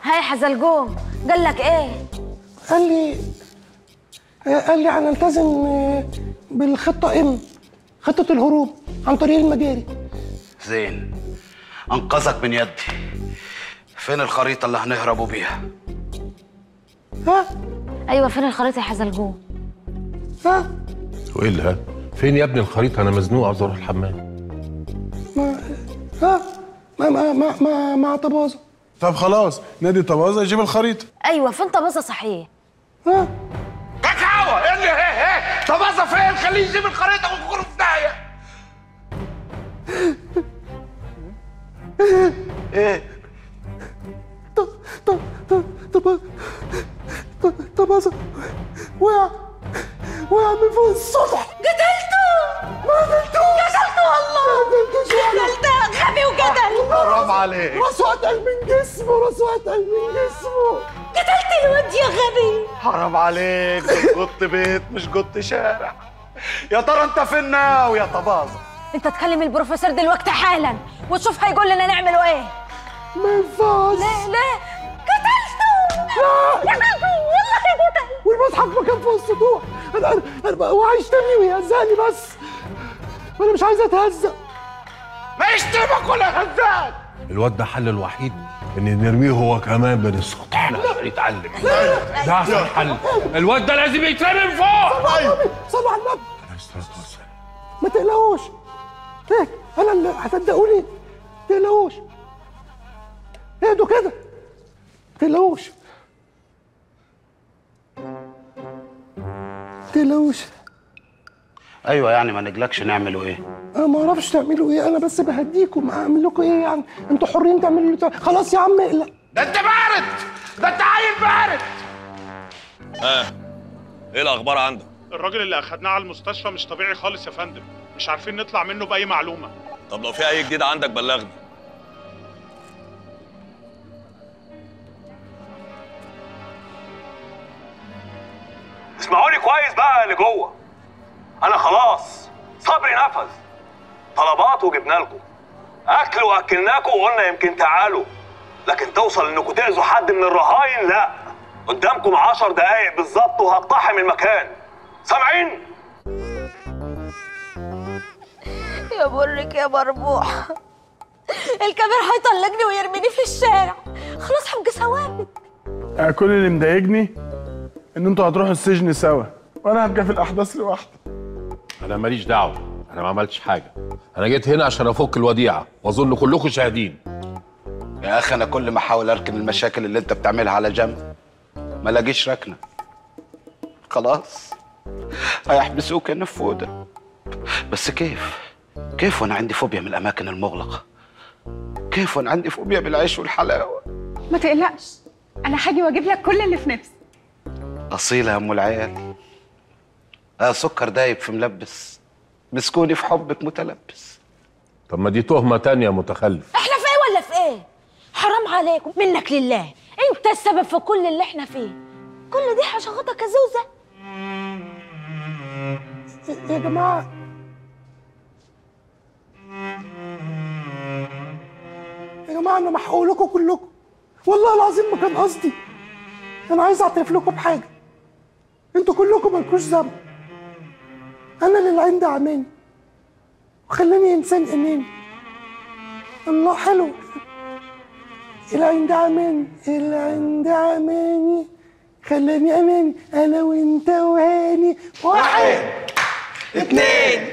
هاي حزلقوم قال لك ايه قال لي قال لي هنلتزم بالخطه ام خطه الهروب عن طريق المجاري زين انقذك من يدي فين الخريطه اللي هنهربوا بيها ها ايوه فين الخريطه يا حزلقوم ها وايه اللي ها؟ فين يا ابني الخريطه انا مزنوق عاوز اروح الحمام ما ها ما ما ما ما مع طبازه طب خلاص نادي طبازه يجيب الخريطه ايوه فين طبازه صحيح ها كاكاو ايه اللي ايه ايه طب فين خليه يجيب الخريطه ونخرج في داهيه ايه طب طب طب طب طب طبازه وقع وقع من فوق السطح قتلته ما قتلتوش قتلته والله ما قتلتوش قتلته غبي وقتل حرام عليك راسه اتقل من جسمه راسه اتقل من جسمه قتلت الواد يا غبي حرام عليك دول قط بيت مش قط شارع يا ترى انت فين ناوي يا طبازه انت تكلم البروفيسور دلوقتي حالا وتشوف هيقول لنا نعمله ايه ما ينفعش ليه ليه قتلته قتلته والله قتل والمصحف ما كان فوق السطوح انا انا انا بقى- هو هيشتمني ويهزقني بس وانا مش عايز اتهزق ما يشتمك ولا هزاك الواد ده حل الوحيد ان نرميه هو كمان من السطح عشان يتعلم ده احسن حل الواد ده لازم يترمي من فوق صلوا على النبي ما تقلقوش ايه انا اللي هتصدقوني ما تقلقوش اهدوا كده ما تقلقوش ما تقلقوش ايوه يعني ما نجلكش نعمله ايه انا ما اعرفش تعملوا ايه انا بس بهديكم اعمل لكم ايه يعني انتوا حرين تعملوا اللي تع- خلاص يا عم اقلق ده انت بارد ده انت عيل بارد ايه الاخبار عندك الراجل اللي اخدناه على المستشفى مش طبيعي خالص يا فندم مش عارفين نطلع منه باي معلومه طب لو في اي جديد عندك بلغني اسمعوني كويس بقى اللي جوه انا خلاص صبري نفذ طلبات وجبنا لكم اكل واكلناكم وقلنا يمكن تعالوا لكن توصل انكم تاذوا حد من الرهاين لا قدامكم عشر دقايق بالظبط وهقتحم المكان سامعين يا برك يا مربوح الكبير هيطلقني ويرميني في الشارع خلاص هبقى ثوابت أنا كل اللي مضايقني ان انتوا هتروحوا السجن سوا وانا هبقى في الاحداث لوحدي انا ماليش دعوه انا ما عملتش حاجه انا جيت هنا عشان افك الوديعه واظن كلكم شاهدين يا اخي انا كل ما احاول اركن المشاكل اللي انت بتعملها على جنب ما لاقيش ركنه خلاص هيحبسوك يا نفوده بس كيف كيف وانا عندي فوبيا من الاماكن المغلقه كيف وانا عندي فوبيا بالعيش والحلاوه ما تقلقش انا هاجي واجيب لك كل اللي في نفسي اصيله يا ام العيال آه سكر دايب في ملبس مسكوني في حبك متلبس طب ما دي تهمه تانية يا متخلف احنا في ايه ولا في ايه حرام عليكم منك لله انت السبب في كل اللي احنا فيه كل دي حشغتك يا زوزه يا جماعه يا جماعه انا محقوق لكم كلكم والله العظيم ما كان قصدي انا عايز اعترف لكم بحاجه انتوا كلكم مالكوش ذنب انا اللي العين ده عماني وخلاني انسان اناني الله حلو العين ده عماني العين ده عماني خلاني اناني انا وانت وهاني واحد اتنين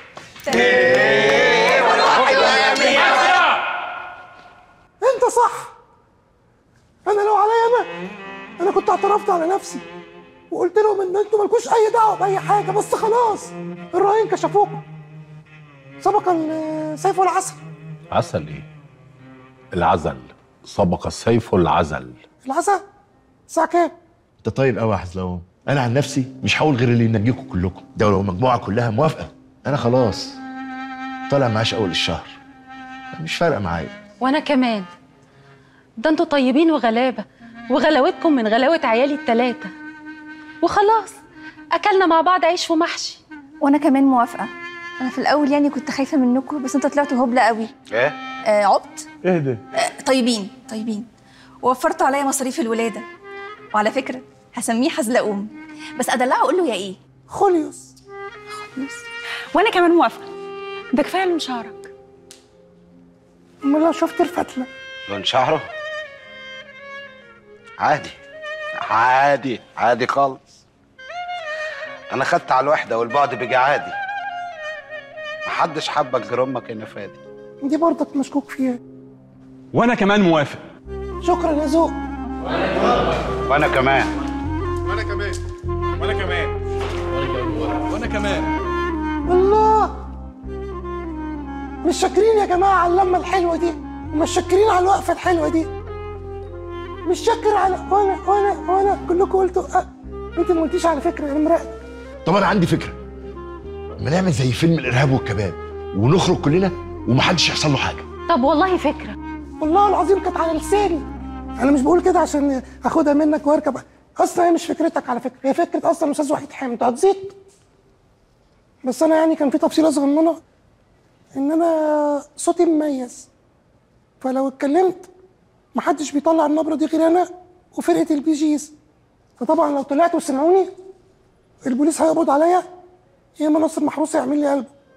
انت صح انا لو عليا انا انا كنت اعترفت على نفسي وقلت لهم ان انتوا مالكوش اي دعوه باي حاجه بس خلاص الرهين كشفوكم سبق السيف والعسل عسل ايه العزل سبق السيف العزل العسل الساعه كام انت طيب قوي يا حزلقوم انا عن نفسي مش هقول غير اللي ينجيكم كلكم ده لو المجموعه كلها موافقه انا خلاص طالع معاش اول الشهر مش فارقه معايا وانا كمان ده انتوا طيبين وغلابه وغلاوتكم من غلاوه عيالي التلاته وخلاص اكلنا مع بعض عيش ومحشي وانا كمان موافقه انا في الاول يعني كنت خايفه منكم بس انتوا طلعتوا هبله قوي ايه آه عبط اهدى آه طيبين طيبين ووفرتوا عليا مصاريف الولاده وعلى فكره هسميه حزلقوم بس ادلعه اقول له يا ايه خوليوس وانا كمان موافقه ده كفايه لون شعرك امال لو شفت الفتله لون شعره عادي عادي عادي خالص انا خدت على الوحده والبعد بقى عادي محدش حبك غير امك يا نفادي دي برضك مشكوك فيها وانا كمان موافق شكرا يا ذوق وانا كمان وانا كمان وانا كمان وانا كمان الله مش شاكرين يا جماعه على اللمه الحلوه دي ومش شاكرين على الوقفه الحلوه دي مش شاكر على وانا وانا وانا كلكم قلتوا أه. انت ما قلتيش على فكره انا مراقب طب انا عندي فكره ما نعمل زي فيلم الارهاب والكباب ونخرج كلنا ومحدش يحصل له حاجه طب والله فكره والله العظيم كانت على لساني انا مش بقول كده عشان اخدها منك واركب اصلا هي مش فكرتك على فكره هي فكره اصلا استاذ وحيد حامد انت هتزيد بس انا يعني كان في تفصيله صغننه ان انا صوتي مميز فلو اتكلمت محدش بيطلع النبره دي غير انا وفرقه البي جيز فطبعا لو طلعت وسمعوني البوليس هيقبض عليا يا اما ناصر محروس هيعمل لي قلب